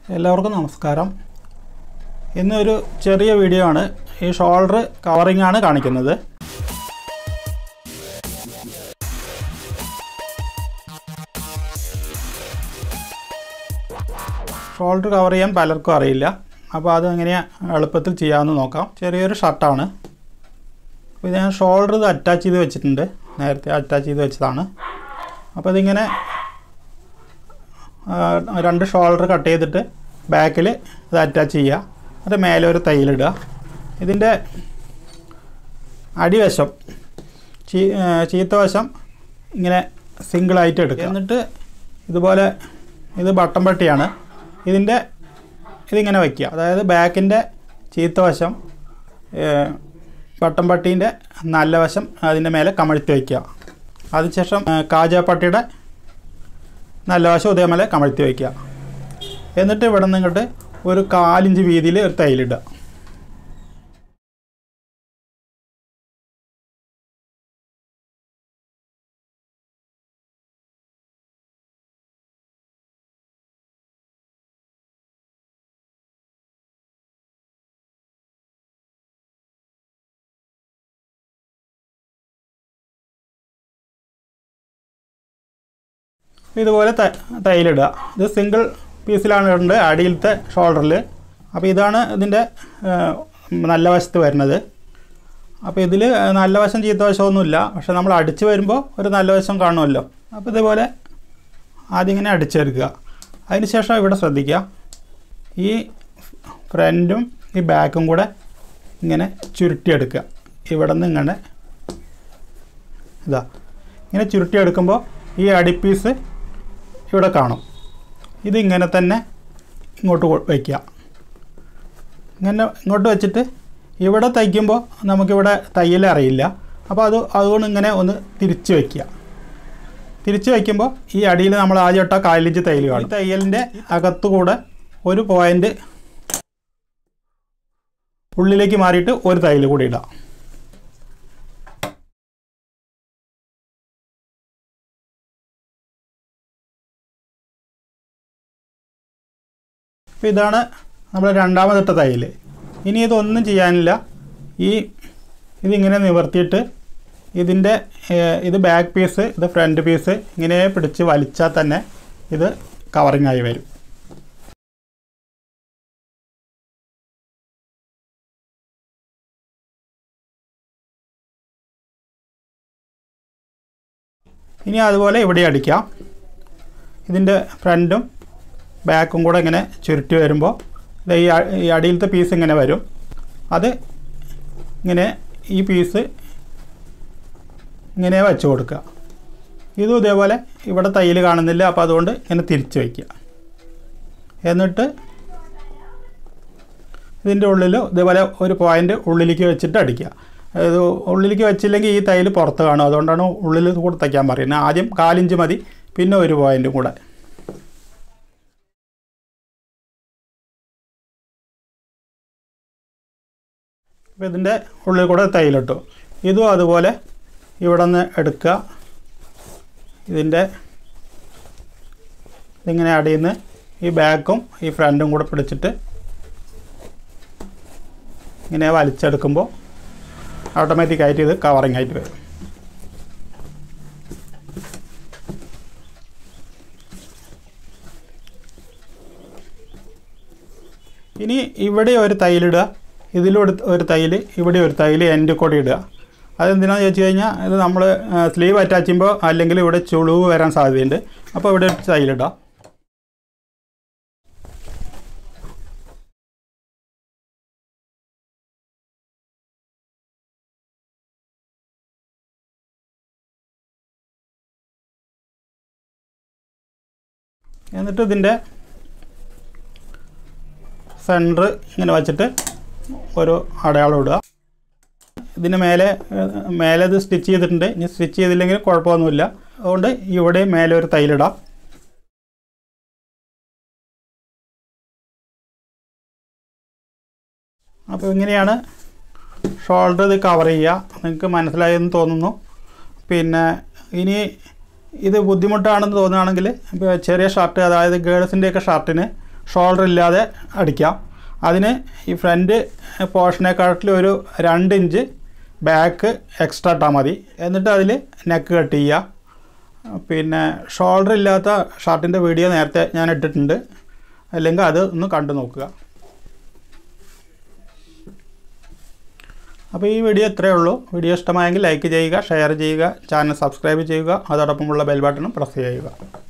എല്ലാവർക്കും നമസ്കാരം ഇന്നൊരു ചെറിയ വീഡിയോ ആണ് ഈ ഷോൾഡർ കവറിംഗ് ആണ് കാണിക്കുന്നത് ഷോൾഡർ കവർ ചെയ്യാൻ പലർക്കും അറിയില്ല അപ്പോൾ അത് എങ്ങനെയാണ് എളുപ്പത്തിൽ ചെയ്യാമെന്ന് നോക്കാം ചെറിയൊരു ഷർട്ടാണ് അപ്പോൾ ഇത് ഞാൻ ഷോൾഡർ ഇത് അറ്റാച്ച് ചെയ്ത് വെച്ചിട്ടുണ്ട് നേരത്തെ അറ്റാച്ച് ചെയ്ത് വെച്ചതാണ് അപ്പോൾ ഇതിങ്ങനെ ആ, രണ്ട് ഷോൾഡർ കട്ട് ചെയ്തിട്ട് ബാക്കിൽ ഇത് അറ്റാച്ച് ചെയ്യുക എന്നിട്ട് മേലെ ഒരു തയ്യലിടുക ഇതിൻ്റെ അടിവശം ചീ ആ, ചീത്ത വശം ഇങ്ങനെ സിംഗിളായിട്ട് എടുക്കുക എന്നിട്ട് ഇതുപോലെ ഇത് ബട്ടൺ പട്ടിയാണ് ഇതിൻ്റെ ഇതിങ്ങനെ വയ്ക്കുക അതായത് ബാക്കിൻ്റെ ചീത്ത വശം ഏ, ബട്ടൺ പട്ടീൻ്റെ നല്ല വശം അതിൻ്റെ മേലെ കമഴ്ത്തി വയ്ക്കുക അതിനുശേഷം ആ, കാജാപ്പട്ടിയുടെ നല്ല വശം ഇതേപോലെ കമഴ്ത്തി വയ്ക്കുക എന്നിട്ട് ഇവിടെ നിന്ന് ഇങ്ങോട്ട് ഒരു കാലിഞ്ച് വീതിയിൽ ഒരു തൈലിടുക ഇതുപോലെ ത- തൈലിടുക ഇത് സിംഗിൾ പീസിലാണ് ഇടേണ്ടത് അടിയിലത്തെ ഷോൾഡറിൽ അപ്പോൾ ഇതാണ് ഇതിൻ്റെ ഏഹ്, നല്ല വശത്ത് വരുന്നത് അപ്പോൾ ഇതിൽ നല്ല വശം ചീത്ത വശമൊന്നുമില്ല പക്ഷെ നമ്മൾ അടിച്ച് വരുമ്പോൾ ഒരു നല്ല വശം കാണുമല്ലോ അപ്പോൾ ഇതുപോലെ ആദ്യം ഇങ്ങനെ അടിച്ചെടുക്കുക അതിന് ശേഷം ഇവിടെ ശ്രദ്ധിക്കുക ഈ ഫ്രണ്ടും ഈ ബാക്കും കൂടെ ഇങ്ങനെ ചുരുട്ടിയെടുക്കുക ഇവിടെ നിന്ന് ഇങ്ങനെ ഇതാ ഇങ്ങനെ ചുരുട്ടിയെടുക്കുമ്പോൾ ഈ അടിപ്പീസ് ഇവിടെ കാണും ഇതിങ്ങനെ തന്നെ ഇങ്ങോട്ട് കൊ- വയ്ക്കുക ഇങ്ങനെ ഇങ്ങോട്ട് വെച്ചിട്ട് ഇവിടെ തയ്ക്കുമ്പോൾ നമുക്കിവിടെ തയ്യൽ അറിയില്ല അപ്പോൾ അത് അതുകൊണ്ട് ഇങ്ങനെ ഒന്ന് തിരിച്ച് വയ്ക്കുക തിരിച്ച് വയ്ക്കുമ്പോൾ ഈ അടിയിൽ നമ്മൾ ആദ്യം ഇട്ട കാലിഞ്ച് തയ്യൽ കാണും ഈ തയ്യലിൻ്റെ അകത്തുകൂടെ ഒരു പോയിൻ്റ് ഉള്ളിലേക്ക് മാറിയിട്ട് ഒരു തയ്യൽ കൂടി ഇടാം അപ്പോൾ ഇതാണ് നമ്മൾ രണ്ടാമതിട്ട തയ്യൽ ഇനി ഇതൊന്നും ചെയ്യാനില്ല ഈ ഇതിങ്ങനെ നിവർത്തിയിട്ട് ഇതിൻ്റെ ഏഹ്, ഇത് ബാക്ക് പീസ് ഇത് ഫ്രണ്ട് പീസ് ഇങ്ങനെ പിടിച്ച് വലിച്ചാൽ തന്നെ ഇത് കവറിങ് ആയി വരും ഇനി അതുപോലെ ഇവിടെ അടിക്കാം ഇതിൻ്റെ ഫ്രണ്ടും ബാക്കും കൂടെ ഇങ്ങനെ ചുരുട്ടി വരുമ്പോൾ ദേ ഈ അ- ഈ അടിയിലത്തെ പീസ് ഇങ്ങനെ വരും അത് ഇങ്ങനെ ഈ പീസ് ഇങ്ങനെ വെച്ച് കൊടുക്കുക ഇതും ഇതേപോലെ ഇവിടെ തയ്യൽ കാണുന്നില്ല അപ്പോൾ അതുകൊണ്ട് ഇങ്ങനെ തിരിച്ച് വയ്ക്കുക എന്നിട്ട് ഇതിൻ്റെ ഉള്ളിൽ ഇതേപോലെ ഒരു പോയിൻ്റ് ഉള്ളിലേക്ക് വെച്ചിട്ട് അടിക്കുക ഇത് ഉള്ളിലേക്ക് വെച്ചില്ലെങ്കിൽ ഈ തയ്യൽ പുറത്ത് കാണും അതുകൊണ്ടാണ് ഉള്ളിൽ കൂടെ തയ്ക്കാൻ പറയുന്നത് ആദ്യം കാലിഞ്ച് മതി പിന്നെ ഒരു പോയിൻ്റും കൂടെ അപ്പോൾ ഇതിൻ്റെ ഉള്ളിൽ കൂടെ തൈലിട്ടു ഇതും അതുപോലെ ഇവിടെ നിന്ന് എടുക്കുക ഇതിൻ്റെ ഇതിങ്ങനെ അടിയിൽ നിന്ന് ഈ ബാക്കും ഈ ഫ്രണ്ടും കൂടെ പിടിച്ചിട്ട് ഇങ്ങനെ വലിച്ചെടുക്കുമ്പോൾ ഓട്ടോമാറ്റിക്കായിട്ട് ഇത് കവറിങ് ആയിട്ട് വരും ഇനി ഇവിടെ ഒരു തൈലിടുക ഇതിലൂടെ ഒരു തൈൽ ഇവിടെ ഒരു തൈൽ എൻ്റെ കൂടെ ഇടുക അതെന്തിനാന്ന് ചോദിച്ചു കഴിഞ്ഞാൽ ഇത് നമ്മൾ സ്ലീവ് അറ്റാച്ച് ചെയ്യുമ്പോൾ അല്ലെങ്കിൽ ഇവിടെ ചുളിവ് വരാൻ സാധ്യതയുണ്ട് അപ്പോൾ ഇവിടെ ഒരു തൈലിടാം എന്നിട്ട് ഇതിൻ്റെ സെൻറ്റർ ഇങ്ങനെ വച്ചിട്ട് ഒരു അടയാളം ഇടുക ഇതിന് മേലെ ഏഹ്, മേലെ ഇത് സ്റ്റിച്ച് ചെയ്തിട്ടുണ്ട് ഇനി സ്റ്റിച്ച് ചെയ്തില്ലെങ്കിൽ കുഴപ്പമൊന്നുമില്ല അതുകൊണ്ട് ഇവിടെ മേലെ ഒരു തൈലിടാം അപ്പോൾ ഇങ്ങനെയാണ് ഷോൾഡർ ഇത് കവർ ചെയ്യുക നിങ്ങൾക്ക് മനസ്സിലായെന്ന് തോന്നുന്നു പിന്നെ ഇനി ഇത് ബുദ്ധിമുട്ടാണെന്ന് തോന്നുകയാണെങ്കിൽ ഇപ്പോൾ ചെറിയ ഷർട്ട് അതായത് ഗേൾസിൻ്റെയൊക്കെ ഷർട്ടിന് ഷോൾഡർ ഇല്ലാതെ അടിക്കാം അതിന് ഈ ഫ്രണ്ട് പോർഷനെക്കാട്ടിലും ഒരു രണ്ട് ഇഞ്ച് ബാക്ക് എക്സ്ട്രാ ഇട്ടാൽ മതി എന്നിട്ട് അതിൽ നെക്ക് കട്ട് ചെയ്യുക പിന്നെ ഷോൾഡർ ഇല്ലാത്ത ഷർട്ടിൻ്റെ വീഡിയോ നേരത്തെ ഞാൻ ഇട്ടിട്ടുണ്ട് അല്ലെങ്കിൽ അത് ഒന്ന് കണ്ടു നോക്കുക അപ്പോൾ ഈ വീഡിയോ ഇത്രയേ ഉള്ളൂ വീഡിയോ ഇഷ്ടമായെങ്കിൽ ലൈക്ക് ചെയ്യുക ഷെയർ ചെയ്യുക ചാനൽ സബ്സ്ക്രൈബ് ചെയ്യുക അതോടൊപ്പമുള്ള ബെൽ ബട്ടണും പ്രസ് ചെയ്യുക